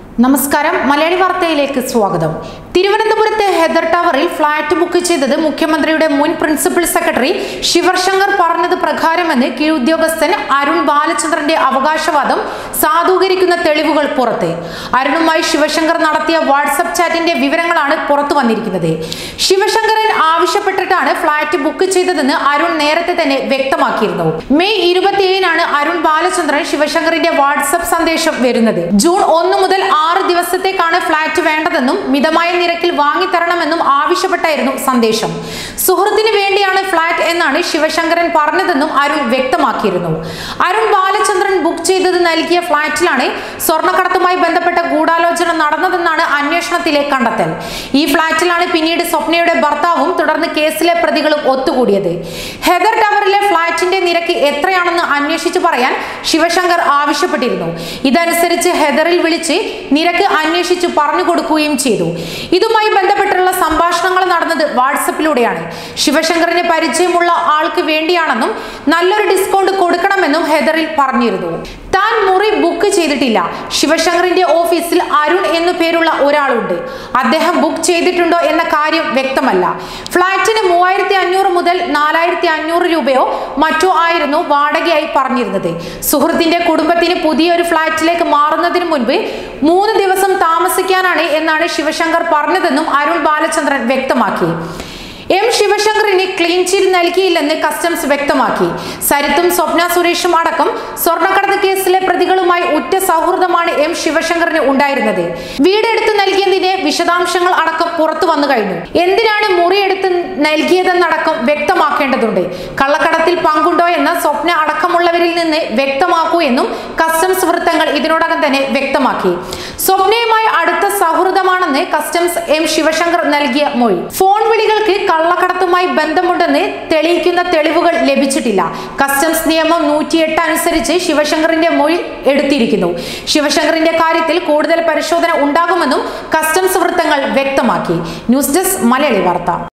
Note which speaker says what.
Speaker 1: നമസ്കാരം മലയാളി വാർത്തയിലേക്ക് സ്വാഗതം തിരുവനന്തപുരത്തെ ഹെദർ ടവറിൽ ഫ്ളാറ്റ് ബുക്ക് ചെയ്തത് മുഖ്യമന്ത്രിയുടെ മുൻ പ്രിൻസിപ്പൽ സെക്രട്ടറി ശിവർശങ്കർ പറഞ്ഞത് പ്രകാരമെന്ന് കീഴുദ്യോഗസ്ഥൻ അരുൺ ബാലചന്ദ്രന്റെ അവകാശവാദം സാധൂകരിക്കുന്ന തെളിവുകൾ പുറത്ത് അരുണുമായി ശിവശങ്കർ നടത്തിയ വാട്സപ്പ് ചാറ്റിന്റെ വിവരങ്ങളാണ് പുറത്തു വന്നിരിക്കുന്നത് ശിവശങ്കരൻ ആവശ്യപ്പെട്ടിട്ടാണ് ഫ്ളാറ്റ് ബുക്ക് ചെയ്തതെന്ന് അരുൺ നേരത്തെ തന്നെ വ്യക്തമാക്കിയിരുന്നു മെയ് ഇരുപത്തിയേഴിനാണ് അരുൺ ബാലചന്ദ്രൻ ശിവശങ്കറിന്റെ വാട്സപ്പ് സന്ദേശം വരുന്നത് ജൂൺ ഒന്ന് മുതൽ ആറ് ദിവസത്തേക്കാണ് ഫ്ളാറ്റ് വേണ്ടതെന്നും മിതമായ നിരക്കിൽ വാങ്ങിത്തരണമെന്നും ആവശ്യപ്പെട്ടായിരുന്നു സന്ദേശം സുഹൃത്തിന് വേണ്ടിയാണ് ഫ്ളാറ്റ് എന്നാണ് ശിവശങ്കരൻ പറഞ്ഞതെന്നും അരുൺ വ്യക്തമാക്കിയിരുന്നു അരുൺ ബാലചന്ദ്രൻ ബുക്ക് ചെയ്തത് നൽകിയ ഫ്ളാറ്റിലാണ് സ്വർണ്ണക്കടത്തുമായി ബന്ധപ്പെട്ട ഗൂഢാലോചന നടന്നതെന്നാണ് അന്വേഷണത്തിലെ കണ്ടെത്തൽ ഈ ഫ്ളാറ്റിലാണ് പിന്നീട് സ്വപ്നയുടെ ഭർത്താവും തുടർന്ന് കേസിലെ പ്രതികളും ഒത്തുകൂടിയത് ഹെദർ ടവറിലെ ഫ്ളാറ്റിന്റെ നിരക്ക് എത്രയാണെന്ന് അന്വേഷിച്ചു പറയാൻ ശിവശങ്കർ ആവശ്യപ്പെട്ടിരുന്നു ഇതനുസരിച്ച് ഹെദറിൽ വിളിച്ച് നിരക്ക് അന്വേഷിച്ചു പറഞ്ഞു കൊടുക്കുകയും ചെയ്തു ഇതുമായി ബന്ധപ്പെട്ടുള്ള സംഭാഷണങ്ങൾ നടന്നത് വാട്സപ്പിലൂടെയാണ് ശിവശങ്കറിന് പരിചയമുള്ള ആൾക്ക് വേണ്ടിയാണെന്നും നല്ലൊരു ഡിസ്കൗണ്ട് കൊടുക്കണമെന്നും ഹെദറിൽ പറഞ്ഞിരുന്നു താൻ മുറി ബുക്ക് ചെയ്തിട്ടില്ല ശിവശങ്കറിന്റെ ഓഫീസിൽ അരുൺ എന്നു പേരുള്ള ഒരാളുണ്ട് അദ്ദേഹം ബുക്ക് ചെയ്തിട്ടുണ്ടോ എന്ന കാര്യം വ്യക്തമല്ല ഫ്ളാറ്റിന് മൂവായിരത്തി അഞ്ഞൂറ് മുതൽ നാലായിരത്തി അഞ്ഞൂറ് രൂപയോ മറ്റോ ആയിരുന്നു വാടകയായി പറഞ്ഞിരുന്നത് സുഹൃത്തിന്റെ കുടുംബത്തിന് പുതിയൊരു ഫ്ളാറ്റിലേക്ക് മാറുന്നതിന് മുൻപ് മൂന്ന് ദിവസം താമസിക്കാനാണ് എന്നാണ് ശിവശങ്കർ പറഞ്ഞതെന്നും അരുൺ ബാലചന്ദ്രൻ വ്യക്തമാക്കി എം ശിവശങ്കറിന് ക്ലീൻ ചിറ്റ് നൽകിയില്ലെന്ന് കസ്റ്റംസ് വ്യക്തമാക്കി സരിത്തും സ്വപ്ന സുരേഷും അടക്കം സ്വർണ്ണക്കടത്ത് കേസിലെ പ്രതികളുമായി ഉറ്റ സൗഹൃദമാണ് എം ശിവശങ്കറിന് ഉണ്ടായിരുന്നത് വീടെടുത്ത് നൽകിയതിന്റെ വിശദാംശങ്ങൾ അടക്കം പുറത്തു വന്നു കഴിഞ്ഞു എന്തിനാണ് മുറിയെടുത്ത് നൽകിയതെന്നടക്കം വ്യക്തമാക്കേണ്ടതുണ്ട് കള്ളക്കടത്തിൽ പങ്കുണ്ടോ എന്ന സ്വപ്ന അടക്കമുള്ളവരിൽ നിന്ന് വ്യക്തമാക്കൂ എന്നും കസ്റ്റംസ് വൃത്തങ്ങൾ ഇതിനോടകം തന്നെ വ്യക്തമാക്കി സ്വപ്നയുമായി അടുത്ത സൗഹൃദമാണെന്ന് കസ്റ്റംസ് എം ശിവശങ്കർ നൽകിയ മൊഴി ഫോൺ വിളികൾക്ക് കള്ളക്കടത്തുമായി ബന്ധമുണ്ടെന്ന് തെളിയിക്കുന്ന തെളിവുകൾ ലഭിച്ചിട്ടില്ല കസ്റ്റംസ് നിയമം നൂറ്റിയെട്ട് അനുസരിച്ച് ശിവശങ്കറിന്റെ മൊഴി എടുത്തിരിക്കുന്നു ശിവശങ്കറിന്റെ കാര്യത്തിൽ കൂടുതൽ പരിശോധന ഉണ്ടാകുമെന്നും കസ്റ്റംസ് വൃത്തങ്ങൾ വ്യക്തമാക്കി ന്യൂസ് ഡെസ്ക് മലയാളി വാർത്ത